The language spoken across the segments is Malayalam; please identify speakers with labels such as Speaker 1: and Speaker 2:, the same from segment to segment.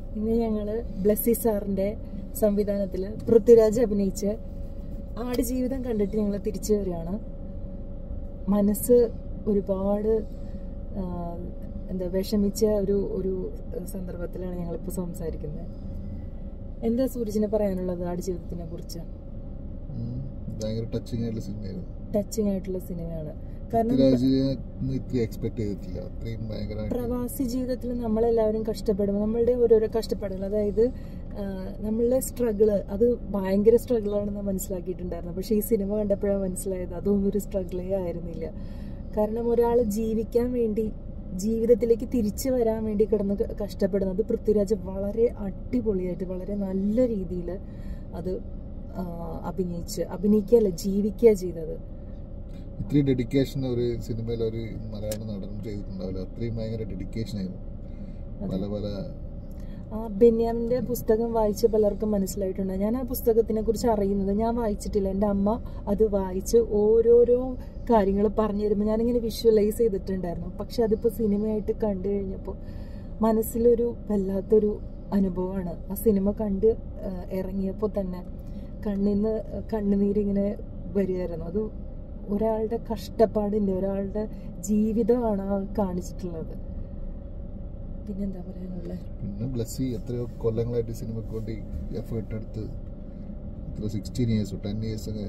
Speaker 1: ഇന്ന് ഞങ്ങള് ബ്ലസ്സി സാറിന്റെ സംവിധാനത്തില് പൃഥ്വിരാജ് അഭിനയിച്ച് ആടുജീവിതം കണ്ടിട്ട് ഞങ്ങൾ തിരിച്ചു വരികയാണ് മനസ്സ് ഒരുപാട് ആ, എന്താ വിഷമിച്ച ഒരു ഒരു സന്ദർഭത്തിലാണ് ഞങ്ങളിപ്പോൾ സംസാരിക്കുന്നത് എന്താ സൂരജിനെ പറയാനുള്ളത് ആടുജീവിതത്തിനെ കുറിച്ച്
Speaker 2: ഉം. ഭയങ്കര ടച്ചിങ് ആയിട്ടുള്ള സിനിമയായിരുന്നു
Speaker 1: ടച്ചിങ് ആയിട്ടുള്ള സിനിമയാണ് കാരണം
Speaker 2: പൃഥ്വിരാജിനെ ഒന്നും ഇത്തിരി എക്സ്പെക്ട് ചെയ്തിട്ടില്ല അത്രയും ഭയങ്കരമായിട്ട്
Speaker 1: പ്രവാസി ജീവിതത്തിൽ നമ്മളെല്ലാവരും കഷ്ടപ്പെടും നമ്മളുടെ ഓരോരോ കഷ്ടപ്പാടുകൾ അതായത് ആ, നമ്മളുടെ സ്ട്രഗിള് അത് ഭയങ്കര സ്ട്രഗിളാണെന്ന് മനസ്സിലാക്കിയിട്ടുണ്ടായിരുന്നു പക്ഷേ ഈ സിനിമ കണ്ടപ്പോഴാണ് മനസ്സിലായത് അതൊന്നും ഒരു സ്ട്രഗിളേ ആയിരുന്നില്ല കാരണം ഒരാൾ ജീവിക്കാൻ വേണ്ടി ജീവിതത്തിലേക്ക് തിരിച്ചു വരാൻ വേണ്ടി കിടന്ന് ക- കഷ്ടപ്പെടുന്നത് പൃഥ്വിരാജ് വളരെ അടിപൊളിയായിട്ട് വളരെ നല്ല രീതിയിൽ അത് ആ, അഭിനയിച്ച് അഭിനയിക്കുകയല്ല ജീവിക്കുക ചെയ്തത്
Speaker 2: ഇത്രയും ഡെഡിക്കേഷൻ ഒരു സിനിമയിൽ ഒരു മലയാള നടനും ചെയ്തിട്ടുണ്ടാവില്ല അത്രയും ഭയങ്കര ഡെഡിക്കേഷൻ ആയിരുന്നു പല പല
Speaker 1: ആ ബെന്യാമിന്റെ പുസ്തകം വായിച്ച് പലർക്കും മനസ്സിലായിട്ടുണ്ട് ഞാൻ ആ പുസ്തകത്തിനെ കുറിച്ച് അറിയുന്നത് ഞാൻ വായിച്ചിട്ടില്ല എൻ്റെ അമ്മ അത് വായിച്ച് ഓരോരോ കാര്യങ്ങൾ പറഞ്ഞു തരുമ്പോൾ ഞാനിങ്ങനെ വിഷ്വലൈസ് ചെയ്തിട്ടുണ്ടായിരുന്നു പക്ഷെ അതിപ്പോൾ സിനിമയായിട്ട് കണ്ടു കഴിഞ്ഞപ്പോൾ മനസ്സിലൊരു വല്ലാത്തൊരു അനുഭവമാണ് ആ സിനിമ കണ്ട് ആ, ഇറങ്ങിയപ്പോൾ തന്നെ കണ്ണിന്ന് കണ്ണുനീരിങ്ങനെ വരികയായിരുന്നു അത് ഒരാളുടെ കഷ്ടപ്പാടിൻ്റെ ഒരാളുടെ ജീവിതമാണ് ആ കാണിച്ചിട്ടുള്ളത് പിന്നെന്താ പറയാനുള്ളത്
Speaker 2: പിന്നെ ബ്ലസ്സി എത്രയോ കൊല്ലങ്ങളായിട്ട് ഈ സിനിമയ്ക്ക് വേണ്ടി എഫേർട്ട് എടുത്ത് എത്ര സിക്സ്റ്റീൻ ഇയേഴ്സോ ടെൻ ഇയേഴ്സ് ഒക്കെ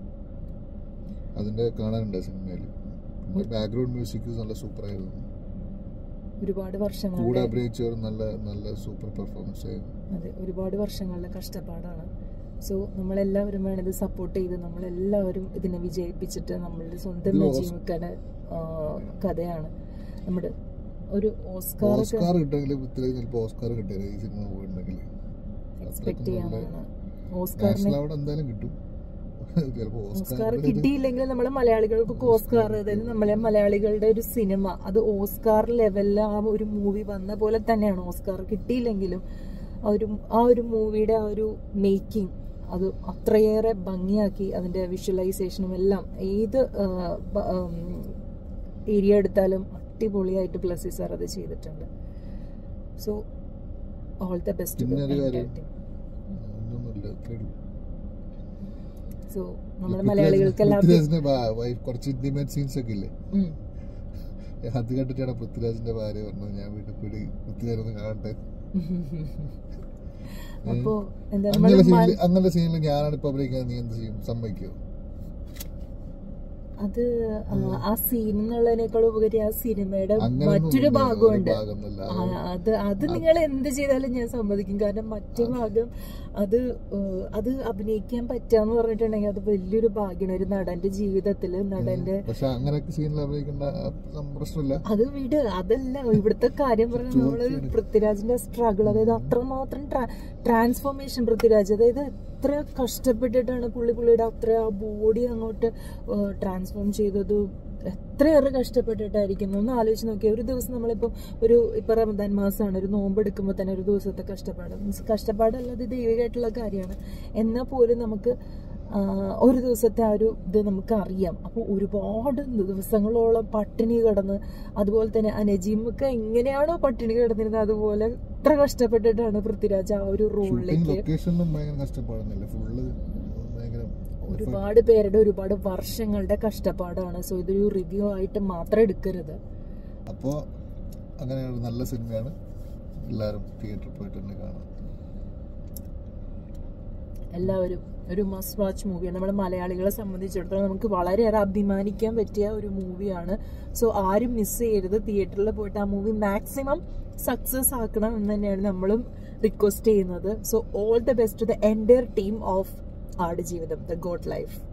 Speaker 2: അതിന്റെ കാണാനുണ്ട് സിനിമയിൽ ബാക്ക്ഗ്രൗണ്ട് മ്യൂസിക് നല്ല സൂപ്പർ ആയിരുന്നു
Speaker 1: ഒരുപാട്
Speaker 2: കൂടെ
Speaker 1: വർഷങ്ങളുടെ
Speaker 2: അഭിനയിച്ചവർ നല്ല നല്ല സൂപ്പർ പെർഫോമൻസ് ആയിരുന്നു
Speaker 1: അതെ ഒരുപാട് വർഷങ്ങളുടെ കഷ്ടപ്പാടാണ് സോ നമ്മളെല്ലാവരും വേണം ഇത് സപ്പോർട്ട് ചെയ്ത് നമ്മളെല്ലാവരും ഇതിനെ വിജയിപ്പിച്ചിട്ട് നമ്മളുടെ സ്വന്തം
Speaker 2: ഇത്
Speaker 1: നജീവിക്കയുടെ കഥയാണ് നമ്മുടെ ഒരു ഓസ്കാർ ഒക്കെ
Speaker 2: ഓസ്കാർ കിട്ടുമെങ്കിൽ പൃഥ്വിരാജ് ചിലപ്പോൾ ഓസ്കാർ കിട്ടിയത് ഈ സിനിമ പോയിട്ടുണ്ടെങ്കിൽ
Speaker 1: എക്സ്പെക്ട് ചെയ്യാനാണ്
Speaker 2: നാഷണൽ
Speaker 1: ഓസ്കാറിനെ
Speaker 2: അവാർഡ് എന്തായാലും കിട്ടും ചിലപ്പോൾ
Speaker 1: ഓസ്കാർ
Speaker 2: ഓസ്കാർ
Speaker 1: കിട്ടിയില്ലെങ്കിൽ നമ്മളെ മലയാളികൾക്ക് ഓസ്കാർ അതായത് നമ്മളെ മലയാളികളുടെ ഒരു സിനിമ അത് ഓസ്കാർ ലെവലിൽ ആ ഒരു മൂവി വന്ന പോലെ തന്നെയാണ് ഓസ്കാർ കിട്ടിയില്ലെങ്കിലും ആ ഒരു ആ ഒരു മൂവിയുടെ ആ ഒരു മേക്കിംഗ് അത് അത്രയേറെ ഭംഗിയാക്കി അതിന്റെ വിഷ്വലൈസേഷനും എല്ലാം ഏത് ഏരിയ എടുത്താലും അടിപൊളിയായിട്ട് പ്ലസി സാർ അത് ചെയ്തിട്ടുണ്ട് സോ ഓൾ ദ ബെസ്റ്റ്
Speaker 2: പിന്നെ ഒരു കാര്യം. ഒന്നുമില്ല അത്രേ ഉള്ളൂ
Speaker 1: സോ നമ്മുടെ മലയാളികൾക്കെല്ലാം
Speaker 2: പൃഥ്വിരാജിന്റെ വൈഫ് കുറച്ച് ഇന്റിമേറ്റ് സീൻസ് ഒക്കെ ഇല്ലേ
Speaker 1: ഉം.
Speaker 2: അത് കണ്ടിട്ടാണ് പൃഥ്വിരാജിന്റെ ഭാര്യ പറഞ്ഞത് ഞാൻ വീട്ടിൽ പോയി പൃഥ്വിരാജ് ഒന്ന് കാണട്ടെ
Speaker 1: അപ്പോ എന്താ
Speaker 2: അങ്ങനെ
Speaker 1: നമ്മള്
Speaker 2: സീനിൽ അങ്ങനെ സീനിൽ ഞാനാണ് ഇപ്പൊ അഭിനയിക്കാൻ നീ എന്ത് ചെയ്യും സമ്മതിക്കോ
Speaker 1: അത് ആ, ആ സീൻ എന്നുള്ളതിനേക്കാൾ ഉപരി ആ സിനിമയുടെ
Speaker 2: അങ്ങനെ
Speaker 1: മറ്റൊരു ഭാഗമുണ്ട്
Speaker 2: ഭാഗമൊന്നുമില്ല
Speaker 1: ആ, അത് അത് നിങ്ങൾ എന്ത് ചെയ്താലും ഞാൻ സമ്മതിക്കും കാരണം മറ്റു ഭാഗം അത് ഏഹ്, അത് അഭിനയിക്കാൻ പറ്റാന്ന് പറഞ്ഞിട്ടുണ്ടെങ്കിൽ അത് വലിയൊരു ഭാഗ്യമാണ് ഒരു നടന്റെ ജീവിതത്തില് നടന്റെ
Speaker 2: പക്ഷെ അങ്ങനെയൊക്കെ സീനിൽ അഭിനയിക്കേണ്ട ആ പ്രശ്നമില്ല
Speaker 1: അത് വിട് അതല്ല ഇവിടുത്തെ കാര്യം പറഞ്ഞാൽ നമ്മള് പൃഥ്വിരാജിന്റെ സ്ട്രഗിൾ അതായത് അത്രമാത്രം ട്രാൻസ്ഫോർമേഷൻ പൃഥ്വിരാജ് അതായത് എത്ര കഷ്ടപ്പെട്ടിട്ടാണ് പുള്ളി പുള്ളിയുടെ അത്ര ആ ബോഡി അങ്ങോട്ട് ട്രാൻസ്ഫോം ചെയ്തത് എത്രയേറെ കഷ്ടപ്പെട്ടിട്ടായിരിക്കും ഒന്ന് ആലോചിച്ച് നോക്കിയാൽ ഒരു ദിവസം നമ്മളിപ്പം ഒരു ഇപ്പൊ റമദാൻ മാസമാണ് ഒരു നോമ്പ് എടുക്കുമ്പോൾ തന്നെ ഒരു ദിവസത്തെ കഷ്ടപ്പാട് മീൻസ് കഷ്ടപ്പാടല്ല അത് ദൈവികമായിട്ടുള്ള കാര്യമാണ് എന്നാൽ പോലും നമുക്ക് ആ, ഒരു ദിവസത്തെ ആ ഒരു ഇത് നമുക്ക് അറിയാം അപ്പോൾ ഒരുപാട് ദിവസങ്ങളോളം പട്ടിണി കിടന്ന് അതുപോലെ തന്നെ ആ നജീമൊക്കെ എങ്ങനെയാണോ പട്ടിണി കിടന്നിരുന്നത് അതുപോലെ എത്ര കഷ്ടപ്പെട്ടിട്ടാണ് പൃഥ്വിരാജ് ആ ഒരു
Speaker 2: ഷൂട്ടിംഗ്
Speaker 1: റോളിലേക്ക്
Speaker 2: ലൊക്കേഷനിലും ഭയങ്കര കഷ്ടപ്പാടുന്നില്ല ഫുള്ള് ഭയങ്കര
Speaker 1: ഒരുപാട് പേരുടെ ഒരുപാട് വർഷങ്ങളുടെ കഷ്ടപ്പാടാണ് സോ ഇതൊരു റിവ്യൂ ആയിട്ട് മാത്രം എടുക്കരുത്
Speaker 2: അപ്പോൾ അങ്ങനെയാണ് നല്ല സിനിമയാണ് എല്ലാവരും തിയേറ്ററിൽ പോയിട്ട് തന്നെ കാണാം
Speaker 1: എല്ലാവരും ഒരു മസ്റ്റ് വാച്ച് മൂവിയാണ് നമ്മുടെ മലയാളികളെ സംബന്ധിച്ചിടത്തോളം നമുക്ക് വളരെയേറെ അഭിമാനിക്കാൻ പറ്റിയ ഒരു മൂവിയാണ് സോ ആരും മിസ് ചെയ്യരുത് തിയേറ്ററിൽ പോയിട്ട് ആ മൂവി മാക്സിമം സക്സസ് ആക്കണം എന്ന് തന്നെയാണ് നമ്മളും റിക്വസ്റ്റ് ചെയ്യുന്നത് so all the best to the entire team of Aadu Jeevitham the God life